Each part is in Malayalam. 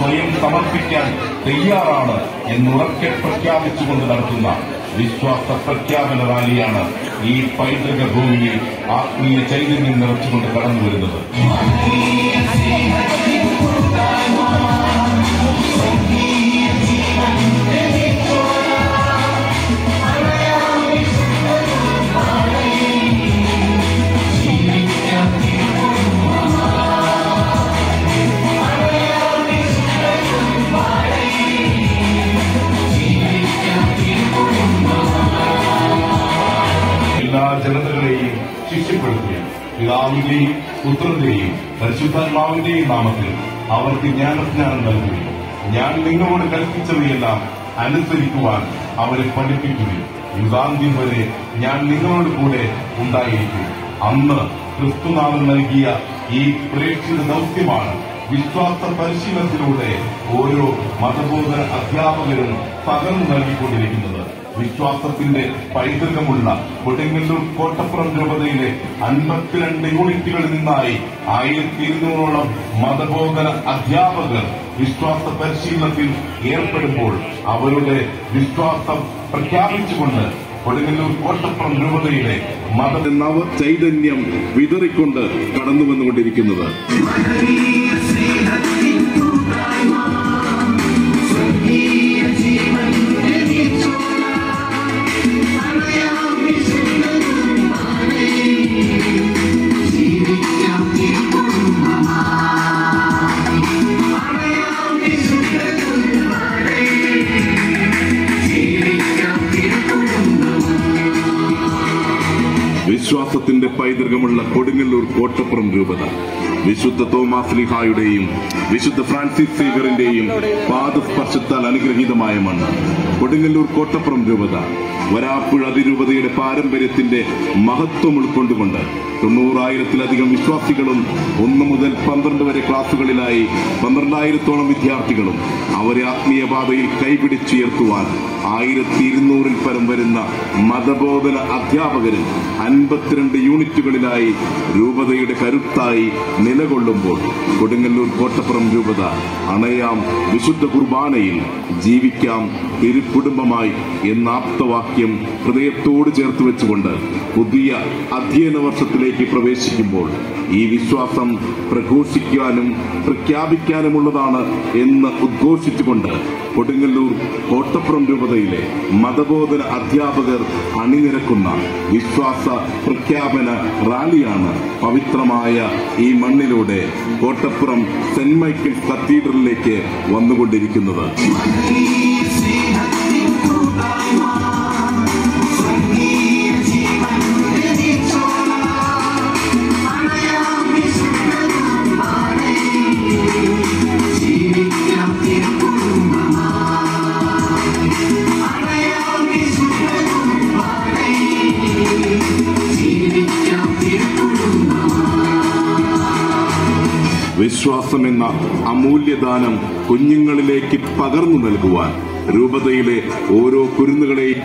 സ്വയം സമർപ്പിക്കാൻ തയ്യാറാണ് എന്നുറക്കെ പ്രഖ്യാപിച്ചുകൊണ്ട് നടത്തുന്ന വിശ്വാസ പ്രഖ്യാപന റാലിയാണ് ഈ പൈതൃക ഭൂമിയിൽ ആത്മീയ ചൈതന്യം നിറച്ചുകൊണ്ട് കടന്നു വരുന്നത് എല്ലാ ജനതകളെയും ശിഷ്യപ്പെടുത്തുകയും പിതാവിന്റെയും പുത്രന്റെയും പരിശുദ്ധാത്മാവിന്റെയും നാമത്തിൽ അവർക്ക് ജ്ഞാനസ്നാനം നൽകുകയും ഞാൻ നിങ്ങളോട് കൽപ്പിച്ചവയെല്ലാം അനുസരിക്കുവാൻ അവരെ പഠിപ്പിക്കുകയും യുഗാന്ത്യം വരെ ഞാൻ നിങ്ങളോട് കൂടെ ഉണ്ടായിരിക്കും അന്ന് ക്രിസ്തുനാഥൻ നൽകിയ ഈ പ്രേക്ഷിത ദൗത്യമാണ് വിശ്വാസ പരിശീലനത്തിലൂടെ ഓരോ മതബോധന അധ്യാപകരും പകർന്നു നൽകിക്കൊണ്ടിരിക്കുന്നത് വിശ്വാസത്തിന്റെ പൈതൃകമുള്ള കൊടുങ്ങല്ലൂർ കോട്ടപ്പുറം രൂപതയിലെ അൻപത്തിരണ്ട് യൂണിറ്റുകളിൽ നിന്നായി ആയിരത്തി ഇരുന്നൂറോളം മതബോധന അധ്യാപകർ വിശ്വാസ പരിശീലനത്തിൽ ഏർപ്പെടുമ്പോൾ അവരുടെ വിശ്വാസം പ്രഖ്യാപിച്ചുകൊണ്ട് കൊടുങ്ങല്ലൂർ കോട്ടപ്പുറം രൂപതയിലെ മത നവ ചൈതന്യം വിതറിക്കൊണ്ട് കടന്നു വന്നുകൊണ്ടിരിക്കുന്നത് വിശ്വാസത്തിന്റെ പൈതൃകമുള്ള കൊടുങ്ങല്ലൂർ കോട്ടപ്പുറം രൂപത വിശുദ്ധ തോമാസ് ലിഹായുടെയും വിശുദ്ധ ഫ്രാൻസിസ് സേവറിന്റെയും പാദസ്പർശത്താൽ അനുഗ്രഹീതമായ മണ്ണ് കൊടുങ്ങല്ലൂർ കോട്ടപ്പുറം രൂപത വരാപ്പുഴ അതിരൂപതയുടെ പാരമ്പര്യത്തിന്റെ മഹത്വം ഉൾക്കൊണ്ടുകൊണ്ട് തൊണ്ണൂറായിരത്തിലധികം വിശ്വാസികളും ഒന്ന് മുതൽ പന്ത്രണ്ട് വരെ ക്ലാസുകളിലായി പന്ത്രണ്ടായിരത്തോളം വിദ്യാർത്ഥികളും അവരെ ആത്മീയ പാതയിൽ കൈപിടിച്ചുയർത്തുവാൻ ആയിരത്തി ഇരുന്നൂറിൽ പരം വരുന്ന മതബോധന അധ്യാപകരും അൻപത്തിരണ്ട് യൂണിറ്റുകളിലായി രൂപതയുടെ കരുത്തായി നിലകൊള്ളുമ്പോൾ കൊടുങ്ങല്ലൂർ കോട്ടപ്പുറം രൂപത അണയാം വിശുദ്ധ കുർബാനയിൽ ജീവിക്കാം തിരുക്കുടുംബമായി എന്ന ആപ്തവാക്യം ഹൃദയത്തോട് ചേർത്ത് വെച്ചുകൊണ്ട് പുതിയ അധ്യയന വർഷത്തിലേക്ക് പ്രവേശിക്കുമ്പോൾ ഈ വിശ്വാസം പ്രഘോഷിക്കാനും പ്രഖ്യാപിക്കാനുമുള്ളതാണ് എന്ന് ഉദ്ഘോഷിച്ചുകൊണ്ട് കൊടുങ്ങല്ലൂർ കോട്ടപ്പുറം രൂപതയിലെ മതബോധന അധ്യാപകർ അണിനിരക്കുന്ന വിശ്വാസ പ്രഖ്യാപന റാലിയാണ് പവിത്രമായ ഈ മണ്ണിലൂടെ കോട്ടപ്പുറം സെന്റ് മൈക്കിൾസ് കത്തീഡ്രലിലേക്ക് വന്നുകൊണ്ടിരിക്കുന്നത് വിശ്വാസം എന്ന അമൂല്യദാനം കുഞ്ഞുങ്ങളിലേക്ക് പകർന്നു നൽകുവാൻ രൂപതയിലെ ഓരോ കുരുന്നുകളെയും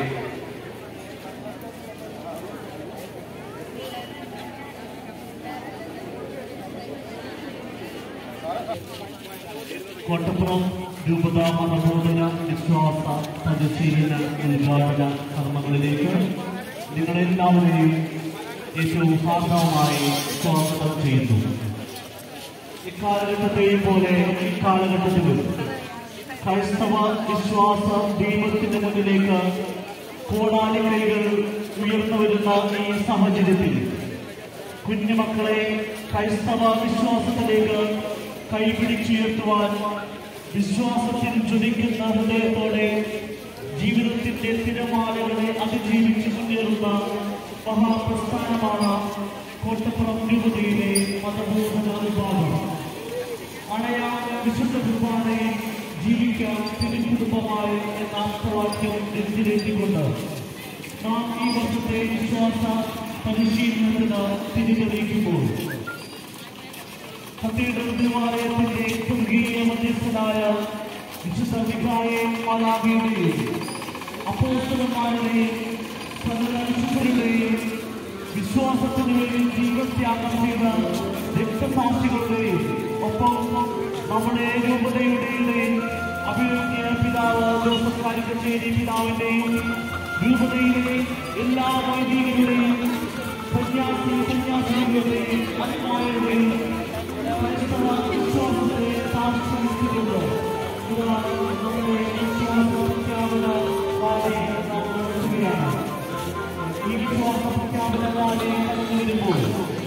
കോട്ടപ്പുറം രൂപത മതബോധന വിശ്വാസ പരിശീലന ഉദ്ഘാടന കർമ്മങ്ങളിലേക്ക് നിങ്ങളെല്ലാവരെയും ഏറ്റവും ഹാർദവമായി സ്വാഗതം ചെയ്യുന്നു ഇക്കാലഘട്ടത്തെയും പോലെ ഇക്കാലഘട്ടത്തിലും ക്രൈസ്തവ വിശ്വാസ ദൈവത്തിന്റെ മുന്നിലേക്ക് കോടാലി കൈകൾ ഉയർന്നു വരുന്ന ഈ സാഹചര്യത്തിൽ കുഞ്ഞുമക്കളെ ക്രൈസ്തവ വിശ്വാസത്തിലേക്ക് കൈപിടിച്ചുയർത്തുവാൻ വിശ്വാസത്തിൽ ജ്വലിക്കുന്ന ഹൃദയത്തോടെ ജീവിതത്തിന്റെ തിരമാലകളെ അതിജീവിച്ച് മുന്നേറുന്ന മഹാപ്രസ്ഥാനമാണ് കോട്ടപ്പുറം രൂപതയിലെ മതബോധന വിഭാഗം അണയാൻ വിശുദ്ധ കുർബാനയെ ജീവിക്കാൻ തിരുക്കുടുംബമായി എന്ന ആപ്തവാക്യം നെഞ്ചിലേറ്റിക്കൊണ്ട് നാം ഈ വർഷത്തെ വിശ്വാസ പരിശീലനത്തിന് തിരിതെളിയിക്കുമ്പോൾ കത്തീഡ്രൽ ദേവാലയത്തിന്റെ സ്വർഗീയ മധ്യസ്ഥനായ വിശുദ്ധ മിഖായേൽ മാലാഖയുടെയും അപ്പോസ്തലന്മാരുടെയും സകല വിശുദ്ധരുടെയും വിശ്വാസത്തിനു വേണ്ടി ജീവത്യാഗം ചെയ്ത രക്തസാക്ഷികളുടെയും ഒപ്പം നമ്മുടെ രൂപതയുടെ അഭിവൃദ്ധിയ പിതാവ് ജോസഫ് കാലിക്കച്ചേരി പിതാവിന്റെയും രൂപതയിലെ എല്ലാ വൈദികരുടെയും സന്യാസി സന്യാസികളുടെയും അന്മാരുടെയും ക്രൈസ്തവ വിശ്വാസത്തെ സാംസ്കരിച്ചുകൊണ്ട് ഇതാണ് നമ്മുടെ വിശ്വാസ പ്രഖ്യാപന റാലി നാം നടത്തുകയാണ് ഈ വിശ്വാസ പ്രഖ്യാപന റാലി കടന്നു വരുമ്പോൾ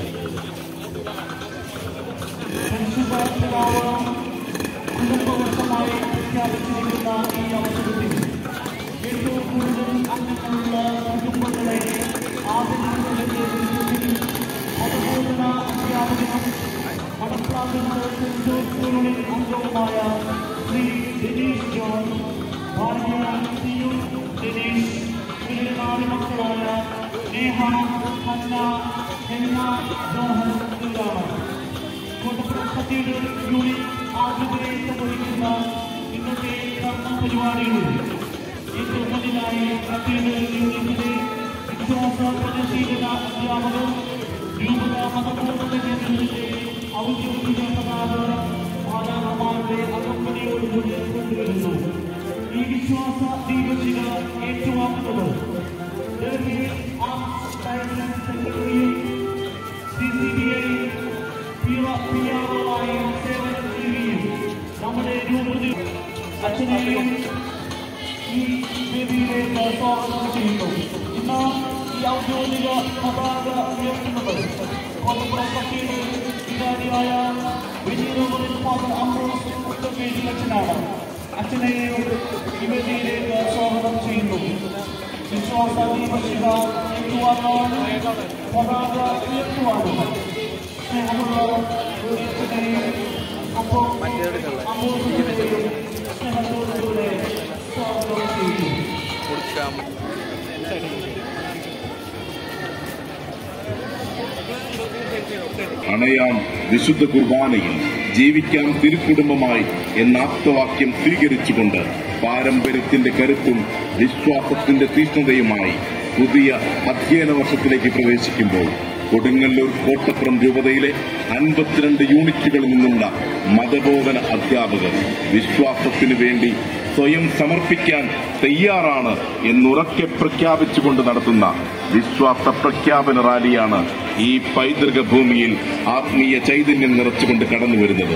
പരിശുദ്ധ പിതാവ് കുടുംബവർഷമായി പ്രഖ്യാപിച്ചിരിക്കുന്ന ഈ അവസരത്തിൽ ഏറ്റവും കൂടുതൽ അംഗങ്ങളുള്ള കുടുംബങ്ങളെ ആദരിക്കുന്നതിന്റെ ലക്ഷ്യത്തിൽ മതബോധന അധ്യാപകനും മടപ്രാന്തങ്ങൾ സ്കൂളുകളിൽ അംഗവുമായ ശ്രീ ഡെനീഷ് ജോൺ ഭാര്യ സിയു ഡെനീഷ് ഇവരുടെ നാല് മക്കളായ നേഹ ഹന്ന ഹെന്ന ജോഹൻ എന്നിവരാണ് കോട്ടപ്പുറത്തിന്റെ യൂണിറ്റ് ആദ്യത്തെ വഹിക്കുന്ന ഇന്നത്തെ കർമ്മ പരിപാടികളിൽ ഏറ്റവും മുന്നിലായി കത്തീഡ്രൽ യൂണിറ്റിലെ വിശ്വാസ പരിശീലന അധ്യാപകർ രൂപത മതബോധന കേന്ദ്രത്തിന്റെ ഔദ്യോഗിക പതാക മാതാക്കന്മാരുടെ അകമ്പടിയോടുകൂടി കൊണ്ടുവരുന്നു ഈ വിശ്വാസ ദീപശില ഏറ്റുവാങ്ങുന്നത് ഡൽഹി ആർട്സ് ഡയറക്ടർ സെക്രട്ടറിയും സി സി ബി ഐ പിയാറുമായി സേവനം ചെയ്യുകയും നമ്മുടെ രൂപത്തിൽ അച്ഛനെയും ഈ വേദിയിലേക്ക് സ്വാഗതം ചെയ്യുന്നു ഇന്ന് ഈ ഔദ്യോഗിക പതാക ഉയർത്തുന്നത് കോട്ടപ്പുറം പട്ടിയുടെ വികാരിയായ വിജയനഗറിൽ ഫാദർ അംബ്രോസ് ഉത്തരേജി അച്ഛനാണ് അച്ഛനെയും ഈ വേദിയിലേക്ക് സ്വാഗതം ചെയ്യുന്നു വിശ്വാസ ദീപശില ഏറ്റുവാങ്ങാൻ പതാക ഉയർത്തുവാനും സ്നേഹമുള്ള അച്ഛനെയും ഒപ്പം അംബ്രോസിനെയും സ്നേഹത്തോടുകൂടെ സ്വാഗതം ചെയ്യുന്നു കൊടുക്കാം അണയാം വിശുദ്ധ കുർബാനയിൽ ജീവിക്കാം തിരുക്കുടുംബമായി എന്ന ആപ്തവാക്യം സ്വീകരിച്ചുകൊണ്ട് പാരമ്പര്യത്തിന്റെ കരുത്തും വിശ്വാസത്തിന്റെ തീഷ്ണതയുമായി പുതിയ അധ്യയന വർഷത്തിലേക്ക് പ്രവേശിക്കുമ്പോൾ കൊടുങ്ങല്ലൂർ കോട്ടപ്പുറം രൂപതയിലെ അൻപത്തിരണ്ട് യൂണിറ്റുകളിൽ നിന്നുള്ള മതബോധന അധ്യാപകർ വിശ്വാസത്തിനു വേണ്ടി സ്വയം സമർപ്പിക്കാൻ തയ്യാറാണ് എന്നുറക്കെ പ്രഖ്യാപിച്ചുകൊണ്ട് നടത്തുന്ന വിശ്വാസ പ്രഖ്യാപന റാലിയാണ് ഈ പൈതൃക ഭൂമിയിൽ ആത്മീയ ചൈതന്യം നിറച്ചുകൊണ്ട് കടന്നു വരുന്നത്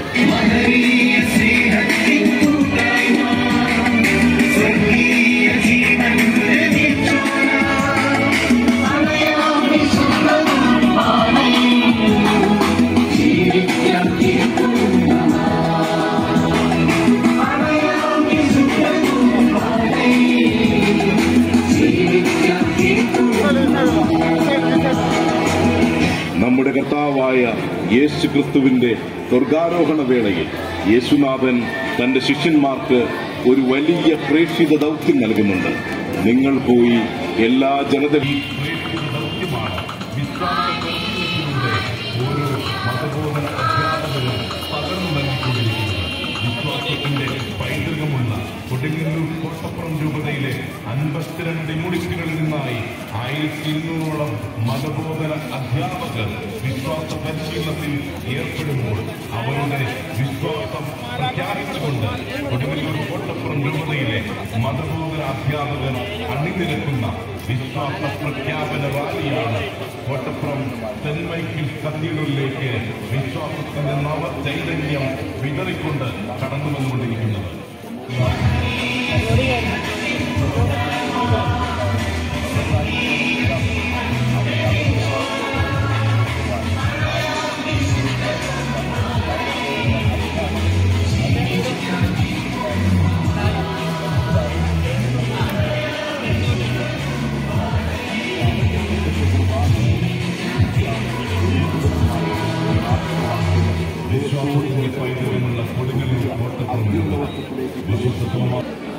നമ്മുടെ കർത്താവായ യേശു ക്രിസ്തുവിന്റെ സ്വർഗാരോഹണ വേളയിൽ യേശുനാഥൻ തന്റെ ശിഷ്യന്മാർക്ക് ഒരു വലിയ പ്രേക്ഷിത ദൗത്യം നൽകുന്നുണ്ട് നിങ്ങൾ പോയി എല്ലാ ജനതയും ദൗത്യമാണ് ഓരോ മതബോധന അധ്യാപകരും പകർന്നു നൽകിക്കൊണ്ടിരിക്കുന്നത് വിശ്വാസത്തിന്റെ പൈതൃകമുള്ള കൊടുങ്ങല്ലൂർ കോട്ടപ്പുറം രൂപതയിലെ അൻപത്തിരണ്ട് യൂണിറ്റുകളിൽ നിന്നായി ആയിരത്തി ഇരുന്നൂറോളം മതബോധന അധ്യാപകർ വിശ്വാസ പരിശീലനത്തിൽ ഏർപ്പെടുമ്പോൾ അവരുടെ വിശ്വാസം പ്രഖ്യാപിച്ചുകൊണ്ട് കൊടുങ്ങല്ലൂർ കോട്ടപ്പുറം രൂപതയിലെ മതബോധന അധ്യാപകർ അണിനിരക്കുന്ന വിശ്വാസ പ്രഖ്യാപന റാലിയാണ് കോട്ടപ്പുറം സെന്റ് മൈക്കിൾസ് കത്തീഡ്രലിലേക്ക് വിശ്വാസത്തിന്റെ നവ ചൈതന്യം വിതറിക്കൊണ്ട് കടന്നു വന്നുകൊണ്ടിരിക്കുന്നത് വിശ്വാസത്തിന്റെ പൈതൃകമുള്ള കൊടുങ്ങല്ലൂർ കോട്ടപ്പുറം വിശുദ്ധ തോമാ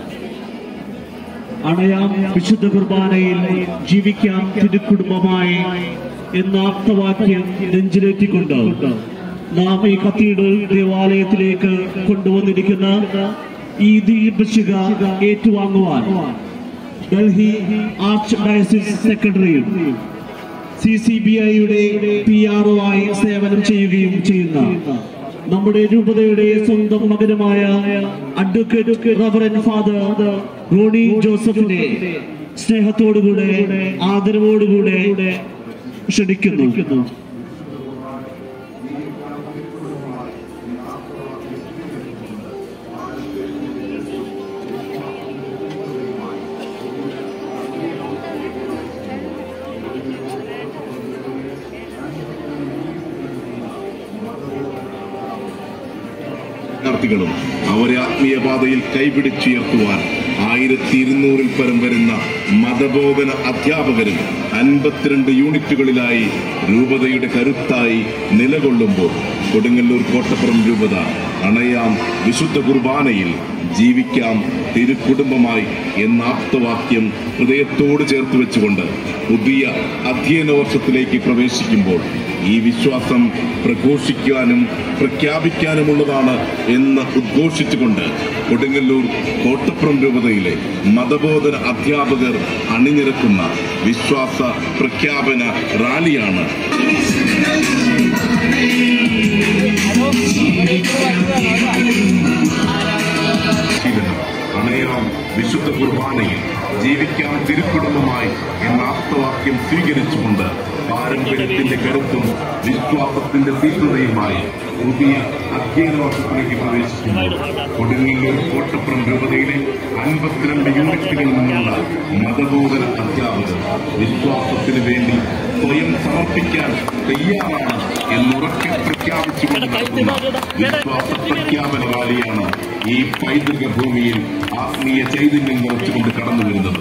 അണയാം വിശുദ്ധ കുർബാനയിൽ ജീവിക്കാം തിരുക്കുടുംബമായി എന്ന ആപ്തവാക്യം നെഞ്ചിലേറ്റിക്കൊണ്ട് നാം ഈ കത്തീഡ്രൽ ദേവാലയത്തിലേക്ക് കൊണ്ടുവന്നിരിക്കുന്ന ഈ ദീപശിക ഏറ്റുവാങ്ങുവാൻ ഡൽഹി ആർച്ച് ഡയസിസ് സെക്രട്ടറിയും സി സി ബി ഐയുടെ പി ആർ ആയി സേവനം ചെയ്യുകയും ചെയ്യുന്ന നമ്മുടെ രൂപതയുടെ സ്വന്തം മകനുമായ അഡ്വക്കേറ്റ് റവറൻ ഫാദർ റോണി ജോസഫിനെ സ്നേഹത്തോടുകൂടെ ആദരവോടുകൂടെ ക്ഷണിക്കുന്നു വിദ്യാർത്ഥികളും അവരെ ആത്മീയ പാതയിൽ കൈപിടിച്ചുയർത്തുവാൻ ആയിരത്തി ഇരുന്നൂറിൽ പരം വരുന്ന മതബോധന അധ്യാപകരും അൻപത്തിരണ്ട് യൂണിറ്റുകളിലായി രൂപതയുടെ കരുത്തായി നിലകൊള്ളുമ്പോൾ കൊടുങ്ങല്ലൂർ കോട്ടപ്പുറം രൂപത അണയാം വിശുദ്ധ കുർബാനയിൽ ജീവിക്കാം തിരുക്കുടുംബമായി എന്ന ആപ്തവാക്യം ഹൃദയത്തോട് ചേർത്ത് വെച്ചുകൊണ്ട് പുതിയ അധ്യയന വർഷത്തിലേക്ക് പ്രവേശിക്കുമ്പോൾ ഈ വിശ്വാസം പ്രഘോഷിക്കാനും പ്രഖ്യാപിക്കാനുമുള്ളതാണ് എന്ന് ഉദ്ഘോഷിച്ചുകൊണ്ട് കൊടുങ്ങല്ലൂർ കോട്ടപ്പുറം രൂപതയിലെ മതബോധന അധ്യാപകർ അണിനിരക്കുന്ന വിശ്വാസ പ്രഖ്യാപന റാലിയാണ് ശീലനം അണയാം വിശുദ്ധ കുർബാനയിൽ ജീവിക്കാം തിരുക്കുടുംബമായി എന്ന ആപ്തവാക്യം സ്വീകരിച്ചുകൊണ്ട് പാരമ്പര്യത്തിന്റെ കരുത്തും വിശ്വാസത്തിന്റെ തീഷ്ണതയുമായി പുതിയ അധ്യയന വർഷത്തിലേക്ക് പ്രവേശിക്കുന്നു കൊടുങ്ങല്ലൂർ കോട്ടപ്പുറം രൂപതയിലെ അൻപത്തിരണ്ട് യൂണിറ്റുകളിൽ നിന്നുള്ള മതബോധന അധ്യാപകർ വിശ്വാസത്തിന് വേണ്ടി സ്വയം സമർപ്പിക്കാൻ തയ്യാറാണ് എന്നുറക്കെ പ്രഖ്യാപിച്ചുകൊണ്ട് നടത്തുന്ന വിശ്വാസ പ്രഖ്യാപന റാലിയാണ് ഈ പൈതൃക ഭൂമിയിൽ ആത്മീയ ചൈതന്യം നിറച്ചുകൊണ്ട് കടന്നു വരുന്നത്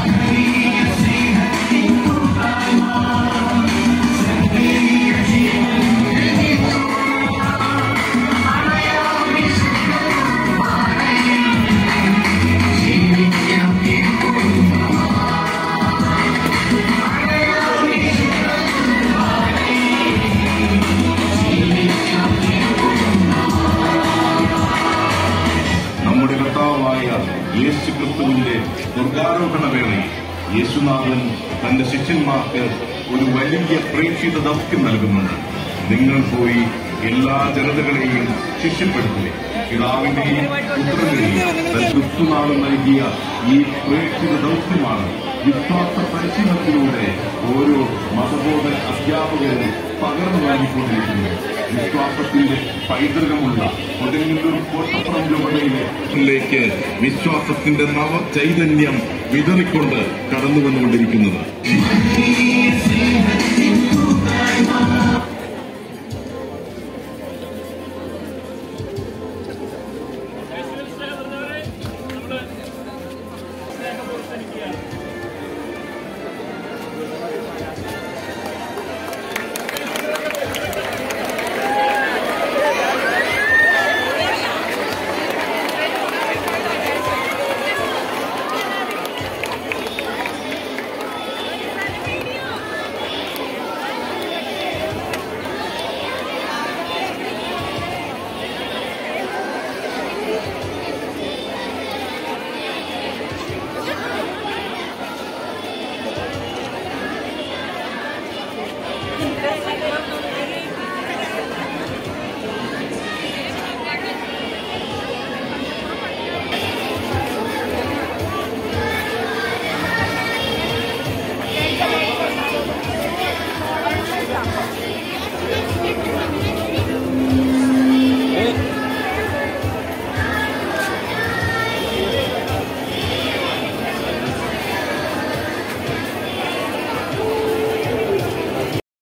നമ്മുടെ കർത്താവായ യേശു ക്രിസ്തുവിന്റെ സ്വർഗാരോഹണ വേളയിൽ യേശുനാഥൻ തന്റെ ശിഷ്യന്മാർക്ക് ഒരു വലിയ പ്രേക്ഷിത ദൗത്യം നൽകുന്നുണ്ട് നിങ്ങൾ പോയി എല്ലാ ജനതകളെയും ശിഷ്യപ്പെടുത്തുക പിതാവിന്റെയും പുത്രന്റെയും തൻ ക്രിസ്തുനാഥൻ നൽകിയ ഈ പ്രേക്ഷിത ദൗത്യമാണ് വിശ്വാസ പരിശീലനത്തിലൂടെ ഓരോ മതബോധന അധ്യാപകരും പകർന്നു നൽകിക്കൊണ്ടിരിക്കുന്നു വിശ്വാസത്തിന്റെ പൈതൃകമുള്ള കൊടുങ്ങല്ലൂർ കോട്ടപ്പുറം രൂപതയിലെ ിലേക്ക് വിശ്വാസത്തിന്റെ നവ ചൈതന്യം വിതറിക്കൊണ്ട് കടന്നു വന്നുകൊണ്ടിരിക്കുന്നത്